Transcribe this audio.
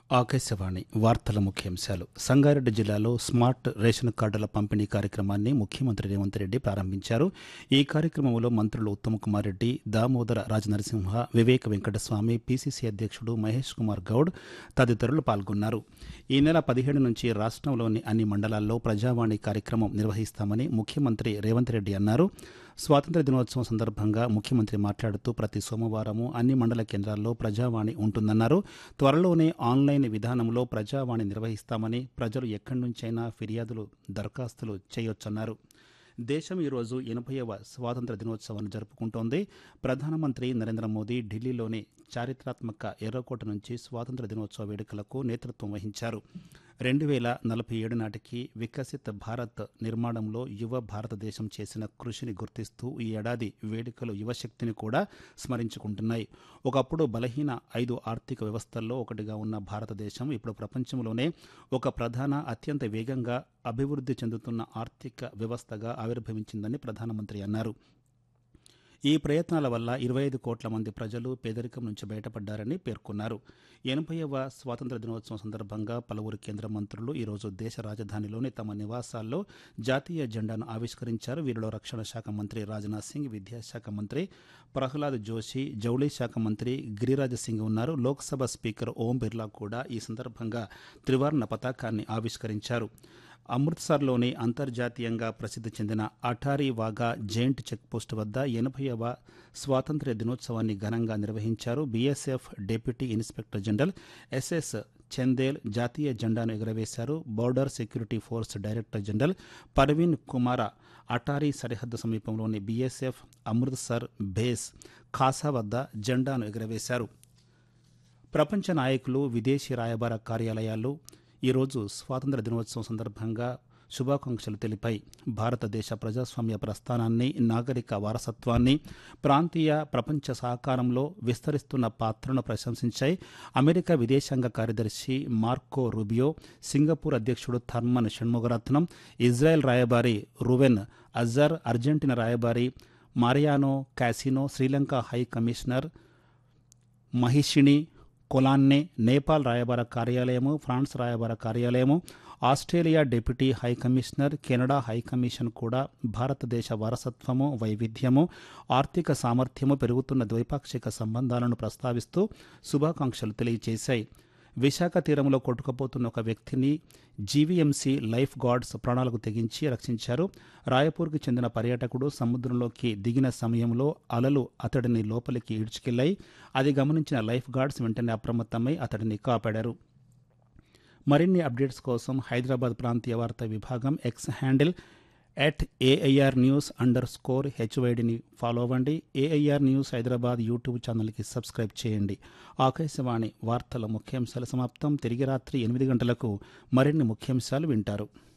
ఆకాశవాణి వార్తల ముఖ్యాంశాలు సంగారెడ్డి జిల్లాలో స్మార్ట్ రేషన్ కార్డుల పంపిణీ కార్యక్రమాన్ని ముఖ్యమంత్రి రేవంత్ రెడ్డి ప్రారంభించారు ఈ కార్యక్రమంలో మంత్రులు ఉత్తమ్ కుమార్ రెడ్డి దామోదర రాజనరసింహ వివేక వెంకటస్వామి పీసీసీ అధ్యక్షుడు మహేష్ కుమార్ గౌడ్ తదితరులు పాల్గొన్నారు ఈ నెల పదిహేడు నుంచి రాష్ట్రంలోని అన్ని మండలాల్లో ప్రజావాణి కార్యక్రమం నిర్వహిస్తామని ముఖ్యమంత్రి రేవంత్ రెడ్డి అన్నారు స్వాతంత్ర దినోత్సవం సందర్భంగా ముఖ్యమంత్రి మాట్లాడుతూ ప్రతి సోమవారము అన్ని మండల కేంద్రాల్లో ప్రజావాణి ఉంటుందన్నారు త్వరలోనే ఆన్లైన్ విధానంలో ప్రజావాణి నిర్వహిస్తామని ప్రజలు ఎక్కడి నుంచైనా ఫిర్యాదులు దరఖాస్తులు చేయొచ్చన్నారు దేశం ఈరోజు ఎనభైవ స్వాతంత్ర దినోత్సవాన్ని జరుపుకుంటోంది ప్రధానమంత్రి నరేంద్ర మోదీ ఢిల్లీలోని చారిత్రాత్మక ఎర్రకోట నుంచి స్వాతంత్ర దినోత్సవ వేడుకలకు నేతృత్వం వహించారు రెండు వేల నలభై ఏడు నాటికి వికసిత్ భారత్ నిర్మాణంలో యువ భారతదేశం చేసిన కృషిని గుర్తిస్తూ ఈ ఏడాది వేడుకలు యువశక్తిని కూడా స్మరించుకుంటున్నాయి ఒకప్పుడు బలహీన ఐదు ఆర్థిక వ్యవస్థల్లో ఒకటిగా ఉన్న భారతదేశం ఇప్పుడు ప్రపంచంలోనే ఒక ప్రధాన అత్యంత వేగంగా అభివృద్ధి చెందుతున్న ఆర్థిక వ్యవస్థగా ఆవిర్భవించిందని ప్రధానమంత్రి అన్నారు ఈ ప్రయత్నాల వల్ల ఇరవై ఐదు కోట్ల మంది ప్రజలు పేదరికం నుంచి బయటపడ్డారని పేర్కొన్నారు ఎనభైవ స్వాతంత్ర దినోత్సవం సందర్భంగా పలువురు కేంద్ర మంత్రులు ఈరోజు దేశ రాజధానిలోని తమ నివాసాల్లో జాతీయ జెండాను ఆవిష్కరించారు వీరిలో రక్షణ శాఖ మంత్రి రాజ్నాథ్ సింగ్ విద్యాశాఖ మంత్రి ప్రహ్లాద్ జోషి జౌళి శాఖ మంత్రి గిరిరాజ్ సింగ్ ఉన్నారు లోక్సభ స్పీకర్ ఓం బిర్లా కూడా ఈ సందర్భంగా త్రివర్ణ పతాకాన్ని ఆవిష్కరించారు అమృత్సర్లోని అంతర్జాతీయంగా ప్రసిద్ధి చెందిన అటారీ వాగా జైంట్ చెక్పోస్ట్ వద్ద ఎనభైవ స్వాతంత్ర్య దినోత్సవాన్ని ఘనంగా నిర్వహించారు BSF deputy inspector general S చందేల్ జాతీయ జెండాను ఎగురవేశారు border security force director general Parveen Kumar Attari సరిహద్దు సమీపంలోని బీఎస్ఎఫ్ అమృత్సర్ బేస్ ఖాసా వద్ద జెండాను ఎగురవేశారు ప్రపంచ నాయకులు విదేశీ రాయబార కార్యాలయాలు ఈరోజు స్వాతంత్ర దినోత్సవం సందర్భంగా శుభాకాంక్షలు తెలిపాయి భారతదేశ ప్రజాస్వామ్య ప్రస్థానాన్ని నాగరిక వారసత్వాన్ని ప్రాంతీయ ప్రపంచ సహకారంలో విస్తరిస్తున్న పాత్రను ప్రశంసించాయి అమెరికా విదేశాంగ కార్యదర్శి మార్కో రూబియో సింగపూర్ అధ్యక్షుడు థర్మన్ షణ్ముగరత్నం ఇజ్రాయెల్ రాయబారి రువెన్ అజర్ అర్జెంటీనా రాయబారి Mariano Caucino Sri Lanka high commissioner Mahishini Colonne Nepal రాయబార కార్యాలయము ఫ్రాన్స్ రాయబార కార్యాలయము Australia deputy high commissioner Canada high commission కూడా భారతదేశ వారసత్వము వైవిధ్యము ఆర్థిక సామర్థ్యము పెరుగుతున్న ద్వైపాక్షిక సంబంధాలను ప్రస్తావిస్తూ శుభాకాంక్షలు తెలియజేశాయి విశాఖ తీరంలో కొట్టుకుపోతున్న ఒక వ్యక్తిని జీవీఎంసీ లైఫ్ గార్డ్స్ ప్రాణాలకు తెగించి రక్షించారు రాయపూర్కి చెందిన పర్యాటకుడు సముద్రంలోకి దిగిన సమయంలో అలలు అతడిని లోపలికి ఈడ్చుకెళ్లాయి అది గమనించిన లైఫ్ గార్డ్స్ వెంటనే అప్రమత్తమై అతడిని కాపాడారు మరిన్ని అప్డేట్స్ కోసం హైదరాబాద్ ప్రాంతీయ వార్తా విభాగం X handle at AIR news underscore స్కోర్ హెచ్వైడిని ఫాలో అవ్వండి ఏఐఆర్ న్యూస్ హైదరాబాద్ యూట్యూబ్ ఛానల్కి సబ్స్క్రైబ్ చేయండి ఆకాశవాణి వార్తల ముఖ్యాంశాల సమాప్తం తిరిగి రాత్రి ఎనిమిది గంటలకు మరిన్ని ముఖ్యాంశాలు వింటారు